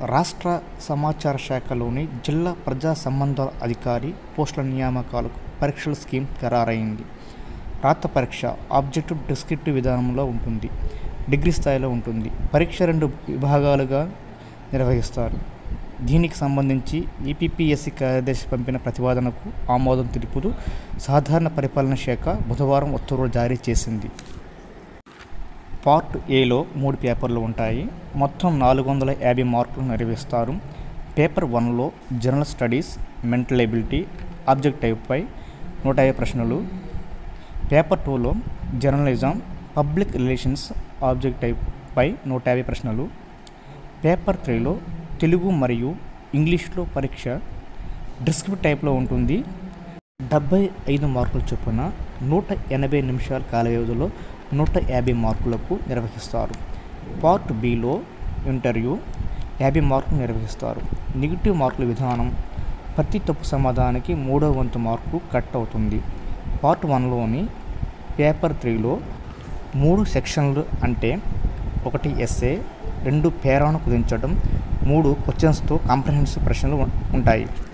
రాష్ట్ర సమాచార శాఖలోని జిల్లా ప్రజా సంబంధాల అధికారి పోస్టుల నియామకాలకు పరీక్షల స్కీమ్ ఖరారైంది రాత పరీక్ష ఆబ్జెక్టివ్ డిస్క్రిప్టివ్ విధానంలో ఉంటుంది డిగ్రీ స్థాయిలో ఉంటుంది పరీక్ష రెండు విభాగాలుగా నిర్వహిస్తారు దీనికి సంబంధించి ఈపీపీఎస్సీ కార్యదర్శి పంపిన ప్రతిపాదనకు ఆమోదం తెలుపుతూ సాధారణ పరిపాలన శాఖ బుధవారం ఉత్తర్వులు జారీ చేసింది పార్ట్ ఏలో మూడు పేపర్లు ఉంటాయి మొత్తం నాలుగు వందల యాభై మార్కులు నిర్వహిస్తారు పేపర్ వన్లో general studies mental ability object టైప్పై నూట యాభై ప్రశ్నలు పేపర్ టూలో జర్నలిజం పబ్లిక్ రిలేషన్స్ ఆబ్జెక్ట్ టైప్పై నూట యాభై ప్రశ్నలు పేపర్ త్రీలో తెలుగు మరియు ఇంగ్లీష్లో పరీక్ష డిస్క్రిప్ట్ టైప్లో ఉంటుంది డెబ్బై ఐదు మార్కుల చొప్పున నూట ఎనభై నిమిషాల కాల వ్యవధిలో నూట యాభై మార్కులకు నిర్వహిస్తారు పార్ట్ బిలో ఇంటర్వ్యూ యాభై మార్కులు నిర్వహిస్తారు నెగిటివ్ మార్కుల విధానం ప్రతి తప్పు సమాధానానికి మూడో వంతు మార్కు కట్ అవుతుంది పార్ట్ వన్లోని పేపర్ త్రీలో మూడు సెక్షన్లు అంటే ఒకటి ఎస్ఏ రెండు పేరాను కుదించడం మూడు క్వశ్చన్స్తో కాంప్రహెన్సివ్ ప్రశ్నలు ఉం- ఉంటాయి